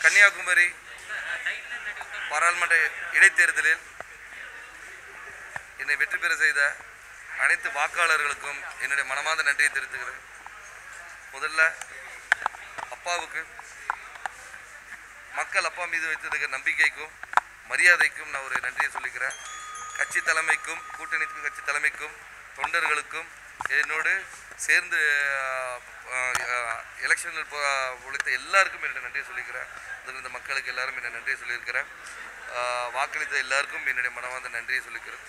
கன்னியாகுமரி பாராளுமன்ற இடைத்தேர்தலில் என்னை வெற்றி பெற செய்த அனைத்து வாக்காளர்களுக்கும் என்னுடைய மனமார்ந்த நன்றியை தெரிவித்துக்கிறேன் முதல்ல அப்பாவுக்கு மக்கள் அப்பா மீது வைத்திருக்கிற நம்பிக்கைக்கும் மரியாதைக்கும் நான் ஒரு நன்றியை சொல்லிக்கிறேன் கட்சி தலைமைக்கும் கூட்டணி கட்சி தலைமைக்கும் தொண்டர்களுக்கும் என்னோடு சேர்ந்து எலெக்ஷனில் உழைத்த எல்லாருக்கும் என்னுடைய நன்றியை சொல்லிக்கிறேன் முதல்ல இந்த மக்களுக்கு எல்லாரும் என்ன நன்றியை சொல்லியிருக்கிறேன் ஆஹ் வாக்களித்த எல்லாருக்கும் என்னுடைய மனமார்ந்த நன்றியை சொல்லிக்கிறேன்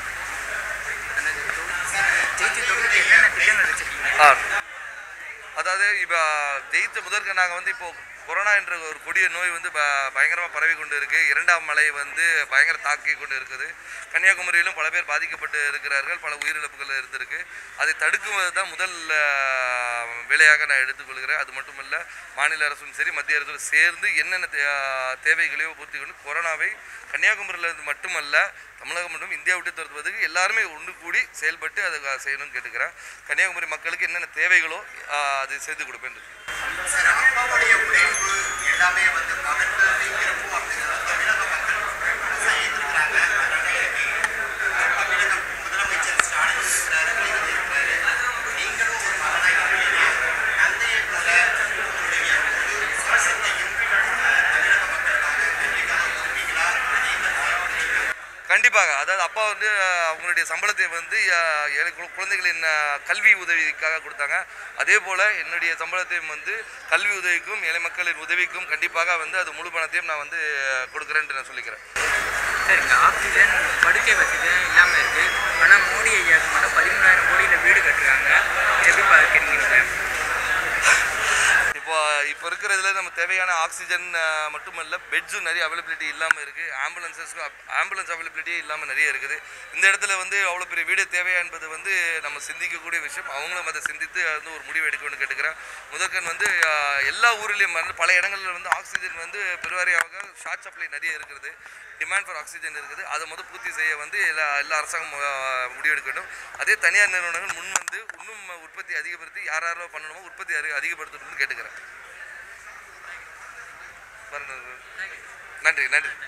ஜெயிச்சு தொடர்ந்து என்னென்ன திட்டங்கள் வச்சிருக்கீங்க ஆ அதாவது இப்போ ஜெயித்த முதற்க நாங்கள் வந்து இப்போ கொரோனா என்ற ஒரு கொடிய நோய் வந்து ப பயங்கரமாக பரவி கொண்டு இருக்கு இரண்டாம் மலை வந்து பயங்கர தாக்கி கொண்டு இருக்குது கன்னியாகுமரியிலும் பல பேர் பாதிக்கப்பட்டு இருக்கிறார்கள் பல உயிரிழப்புகள் இருந்திருக்கு அதை தடுக்குவது தான் முதல் ஆ, வேலையாக நான் எடுத்துக்கொள்கிறேன் அது மட்டுமல்ல மாநில அரசும் சரி மத்திய அரசும் சேர்ந்து என்னென்ன தே தேவைகளையோ பூர்த்தி கொண்டு கொரோனாவை கன்னியாகுமரியில் இருந்து மட்டுமல்ல தமிழகம் மற்றும் இந்தியா விட்டு துரத்துவதற்கு எல்லாருமே ஒன்று கூடி செயல்பட்டு அதை செய்யணும்னு கேட்டுக்கிறேன் கன்னியாகுமரி மக்களுக்கு என்னென்ன தேவைகளோ ஆ, அது செய்து கொடுப்பேன் சார் அப்பாவுடைய உழைப்பு எல்லாமே வந்து மகன்கள் இருக்கும் அப்படிங்கிறத தமிழக மக்கள் செய்திருக்கிறாங்க அதனால இன்னைக்கு தமிழக முதலமைச்சர் ஸ்டாலின் இருக்கிறாரு நீங்கள் இருக்கிறாரு நீங்களும் ஒரு மகனாக இருக்கிறீங்க தந்தையை போல உங்களுடைய முழு சுவாசத்தையும் அஹ், தமிழக மக்களுக்காக வெற்றிக்காக கொடுப்பீங்களா நீங்கள் செயல்படுறீங்களா கண்டிப்பாக அதாவது அப்பா வந்து அஹ், அவங்களுடைய சம்பளத்தை வந்து அஹ், ஏழை கு- குழந்தைகளின் அஹ், கல்வி உதவிக்காக கொடுத்தாங்க அதே போல் என்னுடைய சம்பளத்தையும் வந்து கல்வி உதவிக்கும் ஏழை மக்களின் உதவிக்கும் கண்டிப்பாக வந்து அது முழு பணத்தையும் நான் வந்து அஹ், கொடுக்குறேன்ட்டு நான் சொல்லிக்கிறேன் சார் இங்கே ஆக்சிஜன் படுக்கை வசதி இல்லாமல் இருக்குது ஆனால் மோடி ஐயாவுக்கு மட்டும் பதிமூணாயிரம் கோடியில் வீடு கட்டுறாங்க இதை எப்படி பார்க்குறீங்க சார் இப்போ இப்போ இருக்கிறதுல நம்ம தேவையான ஆக்சிஜன் அஹ், மட்டுமல்ல பெட்ஸும் நிறைய அவைலபிலிட்டி இல்லாமல் இருக்குது ஆம்புலன்சஸ்க்கும் ஆம்புலன்ஸ் அவைலபிலிட்டியே இல்லாமல் நிறைய இருக்குது இந்த இடத்துல வந்து அவ்வளோ பெரிய வீடு தேவையா என்பது வந்து நம்ம சிந்திக்கக்கூடிய விஷயம் அவங்களும் அதை சிந்தித்து அது வந்து ஒரு முடிவு எடுக்கணும்னு கேட்டுக்கிறேன் முதற்கண் வந்து அஹ், எல்லா ஊர்லேயும் வந்து பல இடங்களில் வந்து ஆக்சிஜன் வந்து பெருவாரியாக ஷார்ட் சப்ளை நிறைய இருக்கிறது டிமாண்ட் ஃபார் ஆக்சிஜன் இருக்குது அதை முதல் பூர்த்தி செய்ய வந்து எல்லா எல்லா அரசாங்கம் அஹ், முடிவெடுக்கணும் அதே தனியார் நிறுவனங்கள் முன் வந்து இன்னும் உற்பத்தி அதிகப்படுத்தி யார் யாரெல்லாம் பண்ணணுமோ உற்பத்தி அதிக அதிகப்படுத்தணும்னு கேட்டுக்கிறேன் நன்றி நன்றி